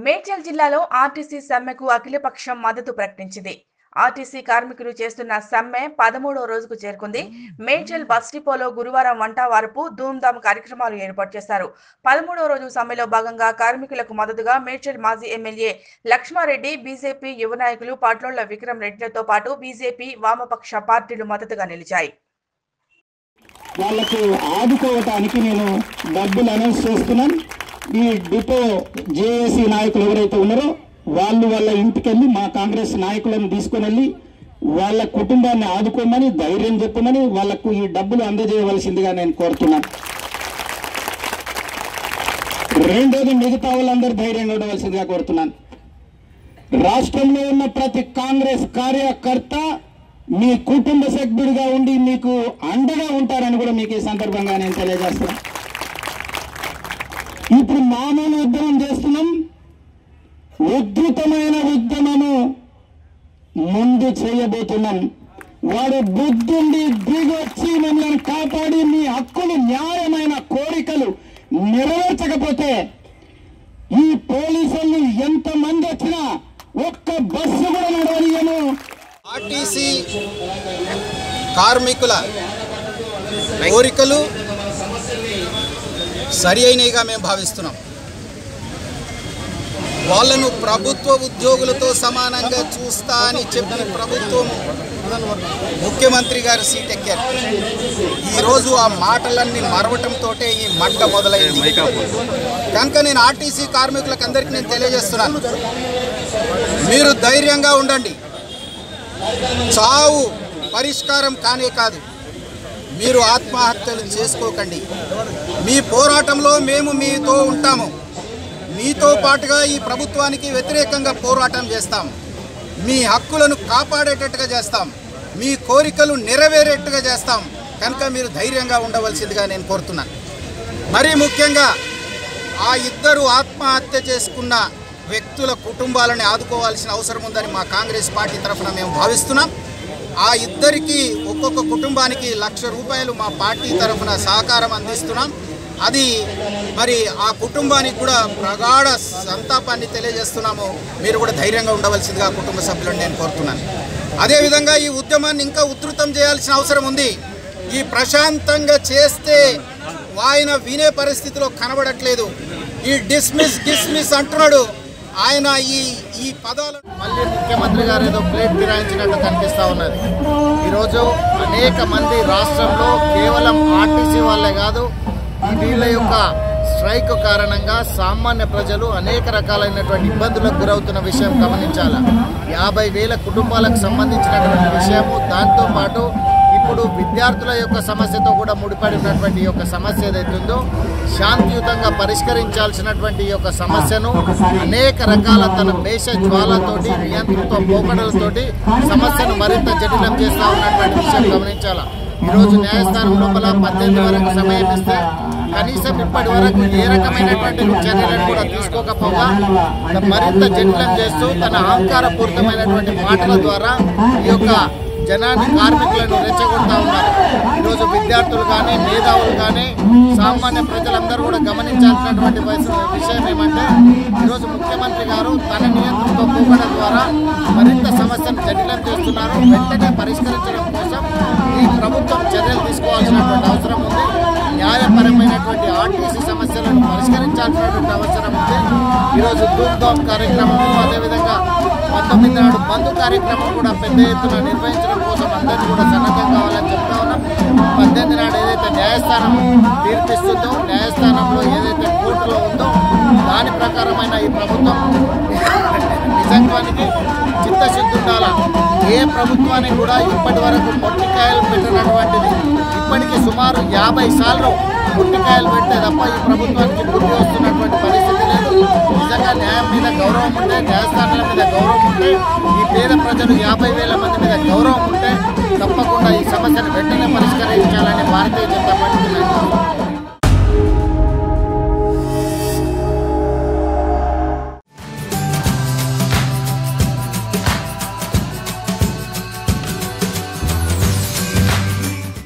మేడ్చల్ జిల్లాలో ఆర్టీసీ సమ్మెకు అఖిలపక్షం మద్దతు ప్రకటించింది ఆర్టీసీ కార్మికులు చేస్తున్న సమ్మె పదమూడో రోజుకు చేరుకుంది మేడ్చల్ బస్ డిపోలో గురువారం వంట వారపు ధూమ్ధామ్ కార్యక్రమాలు ఏర్పాటు చేశారు పదమూడో రోజు సమ్మెలో భాగంగా కార్మికులకు మద్దతుగా మేడ్చల్ మాజీ ఎమ్మెల్యే లక్ష్మారెడ్డి బీజేపీ యువ నాయకులు పాట్లోళ్ల విక్రమ్ రెడ్డిలతో పాటు బీజేపీ వామపక్ష పార్టీలు మద్దతుగా నిలిచాయి వాళ్లకు ఆదుకోవటానికి నేను డబ్బులు అనౌన్స్ చేస్తున్నాను ఈ డిపో జేఏసీ నాయకులు ఎవరైతే ఉన్నారో వాళ్ళు వాళ్ళ ఇంటికి వెళ్ళి మా కాంగ్రెస్ నాయకులను తీసుకుని వెళ్ళి వాళ్ళ కుటుంబాన్ని ఆదుకోమని ధైర్యం చెప్పమని వాళ్లకు ఈ డబ్బులు అందజేయవలసిందిగా నేను కోరుతున్నాను రెండోది మిగతా వాళ్ళందరూ ధైర్యంగా ఉండవలసిందిగా కోరుతున్నాను రాష్ట్రంలో ఉన్న ప్రతి కాంగ్రెస్ కార్యకర్త మీ కుటుంబ సభ్యుడిగా ఉండి మీకు అండగా ఉంటారని కూడా మీకు ఈ సందర్భంగా నేను తెలియజేస్తున్నాను ఇప్పుడు మామూలు ఉద్యమం చేస్తున్నాం ఉద్ధృతమైన ఉద్యమము ముందు చేయబోతున్నాం వాడు బుద్ధుండి దిగొచ్చి మిమ్మల్ని కాపాడి మీ హక్కులు న్యాయమైన కోరికలు నెరవేర్చకపోతే ఈ పోలీసులు ఎంతమంది వచ్చినా ఒక్క బస్సు కూడా నడవనియను ఆర్టీసీ కార్మికుల కోరికలు సరి అయినవిగా మేము భావిస్తున్నాం వాళ్ళను ప్రభుత్వ ఉద్యోగులతో సమానంగా చూస్తా అని చెప్పి ప్రభుత్వం ముఖ్యమంత్రి గారు సీట్ ఎక్కారు ఈరోజు ఆ మాటలన్నీ మరవటంతో ఈ మంట మొదలైంది కనుక నేను ఆర్టీసీ కార్మికులకు అందరికీ నేను తెలియజేస్తున్నాను మీరు ధైర్యంగా ఉండండి చావు పరిష్కారం కానే కాదు మీరు ఆత్మహత్యలు చేసుకోకండి మీ పోరాటంలో మేము మీతో ఉంటాము మీతో పాటుగా ఈ ప్రభుత్వానికి వ్యతిరేకంగా పోరాటం చేస్తాం మీ హక్కులను కాపాడేటట్టుగా చేస్తాం మీ కోరికలు నెరవేరేట్టుగా చేస్తాం కనుక మీరు ధైర్యంగా ఉండవలసిందిగా నేను కోరుతున్నాను మరీ ముఖ్యంగా ఆ ఇద్దరు ఆత్మహత్య చేసుకున్న వ్యక్తుల కుటుంబాలని ఆదుకోవాల్సిన అవసరం ఉందని మా కాంగ్రెస్ పార్టీ తరఫున మేము భావిస్తున్నాం ఆ ఇద్దరికి ఒక్కొక్క కుటుంబానికి లక్ష రూపాయలు మా పార్టీ తరఫున సహకారం అందిస్తున్నాం అది మరి ఆ కుటుంబానికి కూడా ప్రగాఢ సంతాపాన్ని తెలియజేస్తున్నాము మీరు కూడా ధైర్యంగా ఉండవలసిందిగా కుటుంబ సభ్యులను నేను కోరుతున్నాను అదేవిధంగా ఈ ఉద్యమాన్ని ఇంకా ఉధృతం చేయాల్సిన అవసరం ఉంది ఈ ప్రశాంతంగా చేస్తే ఆయన వినే పరిస్థితిలో కనబడట్లేదు ఈ డిస్మిస్ డిస్మిస్ అంటున్నాడు ఆయన ఈ ఈ పదాలు మళ్ళీ ముఖ్యమంత్రి గారు ఏదో ప్లేట్ ఫిరాయించినట్టు కనిపిస్తా ఉన్నది ఈరోజు అనేక మంది రాష్ట్రంలో కేవలం ఆర్టీసీ వాళ్ళే కాదు ఈ వీళ్ళ యొక్క స్ట్రైక్ కారణంగా సామాన్య ప్రజలు అనేక రకాలైనటువంటి ఇబ్బందులకు గురవుతున్న విషయం గమనించాలి యాభై వేల కుటుంబాలకు సంబంధించినటువంటి విషయము దాంతోపాటు ఇప్పుడు విద్యార్థుల యొక్క సమస్యతో కూడా ముడిపడి ఉన్నటువంటి ఈ యొక్క సమస్య ఏదైతే ఉందో శాంతియుతంగా పరిష్కరించాల్సినటువంటి ఈ యొక్క సమస్యను అనేక రకాల తన మేష జ్వాలతోటి నియంత్రణతో పోకడలతోటి సమస్యను మరింత జటిలం చేస్తా ఉన్నటువంటి విషయం గమనించాలా ఈరోజు న్యాయస్థానం లోపల పద్దెనిమిది వరకు సమయం ఇస్తే కనీసం ఇప్పటి వరకు ఏ రకమైనటువంటి చర్యలను కూడా తీసుకోకపోగా మరింత జటిలం చేస్తూ తన అహంకారపూరితమైనటువంటి మాటల ద్వారా ఈ యొక్క జనాన్ని కార్మికులను రెచ్చగొడతా ఉన్నారు ఈరోజు విద్యార్థులు కానీ మేధావులు కానీ సామాన్య ప్రజలందరూ కూడా గమనించాల్సినటువంటి వయసు విషయం ఏమంటే ఈరోజు ముఖ్యమంత్రి గారు తన నియంత్రణతో పోకడం ద్వారా మరింత సమస్యను జటిలం చేస్తున్నారు వెంటనే పరిష్కరించడం కోసం ఈ ప్రభుత్వం చర్యలు తీసుకోవాల్సినటువంటి అవసరం ఉంది న్యాయపరమైనటువంటి ఆర్టీసీ సమస్యలను పరిష్కరించాల్సినటువంటి అవసరం ఉంది ఈరోజు ధూమ్ధామ్ కార్యక్రమం అదేవిధంగా పంతొమ్మిది నాడు బంధు కార్యక్రమం కూడా పెద్ద ఎత్తున నిర్వహించడం కోసం అందరినీ కూడా సన్నద్ధం కావాలని చెప్తా ఉన్నాం పద్దెనిమిది నాడు ఏదైతే న్యాయస్థానం తీర్పిస్తుందో న్యాయస్థానంలో ఏదైతే కోర్టులో ఉందో దాని ప్రకారమైన ఈ ప్రభుత్వం నిజత్వానికి చిత్తశుద్ధి ఉండాలా ఏ ప్రభుత్వానికి కూడా ఇప్పటి వరకు మొట్టికాయలు పెట్టినటువంటిది ఇప్పటికీ సుమారు యాభై సార్లు మొట్టికాయలు పెట్టే తప్ప ఈ ప్రభుత్వానికి బుద్ధి వస్తున్నటువంటి పరిస్థితి లేదు నిజంగా న్యాయం మీద గౌరవం ఉంటే న్యాయస్థానాల మీద గౌరవం ఉంటే ఈ పేద ప్రజలు యాభై వేల మంది మీద గౌరవం ఉంటే తప్పకుండా ఈ సమస్యను వెంటనే పరిష్కరించాలని భారతీయ జనతా పార్టీ